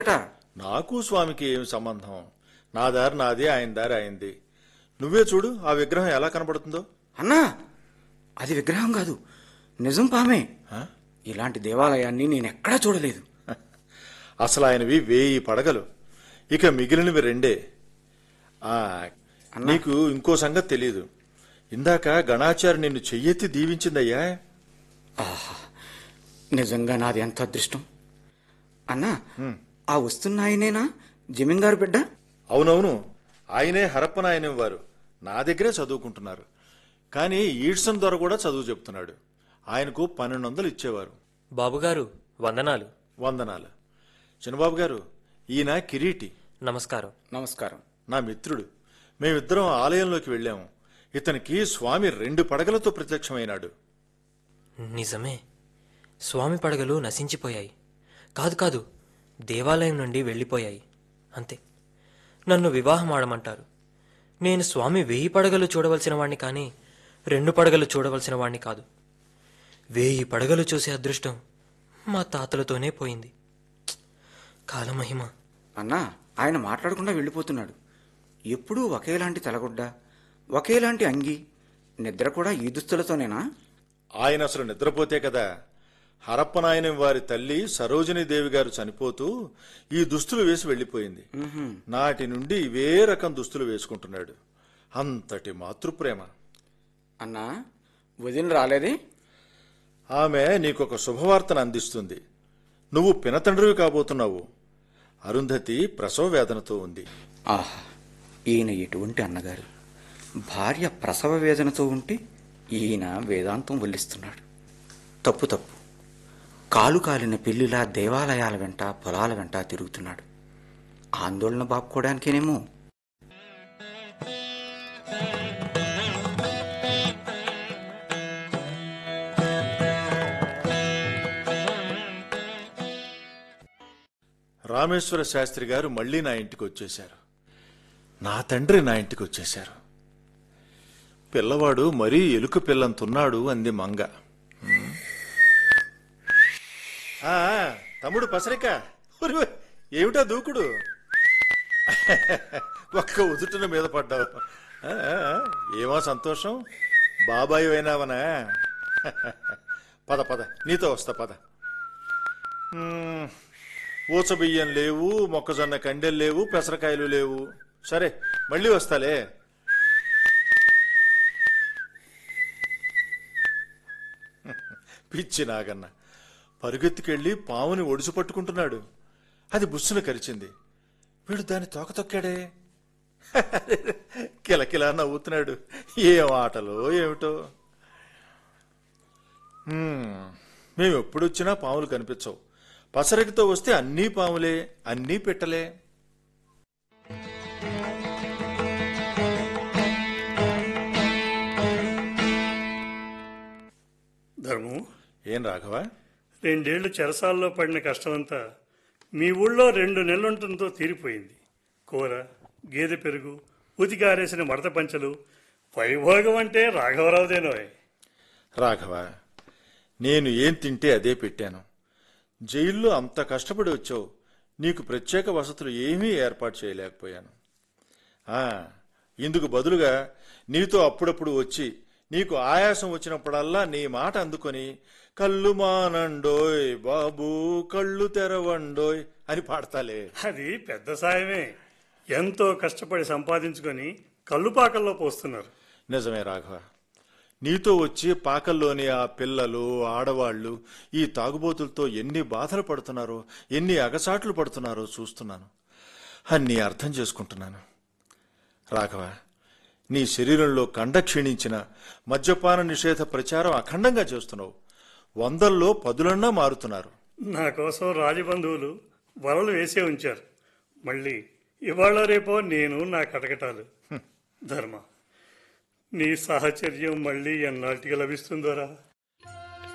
అట నాకు స్వామికి ఏమి సంబంధం నా దారి నాది ఆయన దారి ఆయనది నువ్వే చూడు ఆ విగ్రహం ఎలా కనబడుతుందో అన్నా అది విగ్రహం కాదు నిజం పామే ఆ? ఇలాంటి దేవాలయాన్ని నేను ఎక్కడా చూడలేదు అసలు ఆయనవి వేయి పడగలు ఇక మిగిలినవి రెండే ఆ నీకు ఇంకో సంగతి తెలియదు ఇందాక గణాచారి నిన్ను చెయ్యెత్తి దీవించిందయ్యా నిజంగా నాది ఎంత అదృష్టం అన్నా ఆ వస్తున్న ఆయనేనా జమీందారు బిడ్డ అవునవును ఆయనే హరప్పనాయనం వారు నా దగ్గరే చదువుకుంటున్నారు కానీ ఈడ్సన్ దొర కూడా చదువు చెప్తున్నాడు ఆయనకు పన్నెండు వందలు ఇచ్చేవారు బాబుగారు వందనాలు వందనాలు చిన్నబాబు గారు ఈయన కిరీటి నమస్కారం నమస్కారం నా మిత్రుడు మేమిద్దరం ఆలయంలోకి వెళ్ళాము ఇతనికి స్వామి రెండు పడగలతో ప్రత్యక్షమైనాడు నిజమే స్వామి పడగలు నశించిపోయాయి కాదు కాదు దేవాలయం నుండి వెళ్ళిపోయాయి అంతే నన్ను వివాహం ఆడమంటారు నేను స్వామి వెయ్యి పడగలు చూడవలసిన వాణ్ణి కానీ రెండు పడగలు చూడవలసిన వాణ్ణి కాదు వెయ్యి పడగలు చూసే అదృష్టం మా తాతలతోనే పోయింది ఛ్! కాలమహిమ అన్నా ఆయన మాట్లాడకుండా వెళ్ళిపోతున్నాడు ఎప్పుడూ ఒకేలాంటి తలగుడ్డ ఒకేలాంటి అంగి నిద్ర కూడా ఈ దుస్తులతోనేనా ఆయన అసలు నిద్రపోతే కదా హరప్పనాయనం వారి తల్లి సరోజినీ దేవి గారు చనిపోతూ ఈ దుస్తులు వేసి వెళ్ళిపోయింది నాటి నుండి ఇవే రకం దుస్తులు వేసుకుంటున్నాడు అంతటి మాతృప్రేమ అన్నా వదిన రాలేదే ఆమె నీకొక శుభవార్తను అందిస్తుంది నువ్వు పినతండ్రివి కాబోతున్నావు అరుంధతి ప్రసవ వేదనతో ఉంది ఆహా ఈయన ఎటువంటి అన్నగారు భార్య ప్రసవ వేదనతో ఉంటే ఈయన వేదాంతం వల్లిస్తున్నాడు తప్పు తప్పు కాలు కాలిన పిల్లిలా దేవాలయాల వెంట పొలాల వెంట తిరుగుతున్నాడు ఆందోళన బాపుకోవడానికేనేమో రామేశ్వర శాస్త్రి గారు మళ్ళీ నా ఇంటికి వచ్చేశారు నా తండ్రి నా ఇంటికి వచ్చేశారు పిల్లవాడు మరీ ఎలుక పిల్లంతున్నాడు అంది మంగ హ్మ్. ఆ, తమ్ముడు పసరిక ఉరి, ఏమిటా దూకుడు ఒక్క ఉదుటిన మీద పడ్డావు ఆ, ఆ, ఏమో సంతోషం బాబాయి అయినావనా పద పద నీతో వస్తా పద మ్మ్. ఊచ బియ్యం లేవు మొక్కజొన్న కండెలు లేవు పెసరకాయలు లేవు సరే మళ్ళీ వస్తాలే పిచ్చి నాగన్న పరుగెత్తుకెళ్ళి పావుని ఒడిసి పట్టుకుంటున్నాడు అది బుస్సున కరిచింది వీడు దాన్ని తోక తొక్కాడే కిలకిలా నవ్వుతున్నాడు ఏం ఆటలో ఏమిటో హ్మ్. మేము ఎప్పుడొచ్చినా పాములు కనిపించవు పసరటితో వస్తే అన్నీ పాములే అన్నీ పెట్టలే ధర్మం ఏం రాఘవ రెండేళ్లు చెరసాల్లో పడిన కష్టమంతా మీ ఊళ్ళో రెండు నెలలుంటంతో తీరిపోయింది కూర గేదె పెరుగు ఉతికారేసిన మడత పంచలు వైభోగం అంటే రాఘవరావుదేనోయ్ రాఘవ నేను ఏం తింటే అదే పెట్టాను జైల్లో అంత కష్టపడి వచ్చావు నీకు ప్రత్యేక వసతులు ఏమీ ఏర్పాటు చేయలేకపోయాను ఆ, ఇందుకు బదులుగా నీతో అప్పుడప్పుడు వచ్చి నీకు ఆయాసం వచ్చినప్పుడల్లా నీ మాట అందుకొని కళ్ళు మానండోయ్ బాబు కళ్ళు తెరవండోయ్ అని పాడతాలే అది పెద్ద సాయమే ఎంతో కష్టపడి సంపాదించుకొని కల్లుపాకల్లో పోస్తున్నారు నిజమే రాఘవ నీతో వచ్చి పాకల్లోని ఆ పిల్లలు ఆడవాళ్లు ఈ తాగుబోతులతో ఎన్ని బాధలు పడుతున్నారో ఎన్ని అగసాట్లు పడుతున్నారో చూస్తున్నాను అన్నీ అర్థం చేసుకుంటున్నాను రాఘవ నీ శరీరంలో కండ క్షీణించిన మద్యపాన నిషేధ ప్రచారం అఖండంగా చేస్తున్నావు వందల్లో పదులన్నా మారుతున్నారు నా కోసం రాజబంధువులు వలలు వేసే ఉంచారు మళ్ళీ ఇవాళ రేపో నేను నా కటకటాలు ధర్మ నీ సాహచర్యం మళ్ళీ ఎన్నాటికి లభిస్తుందోరా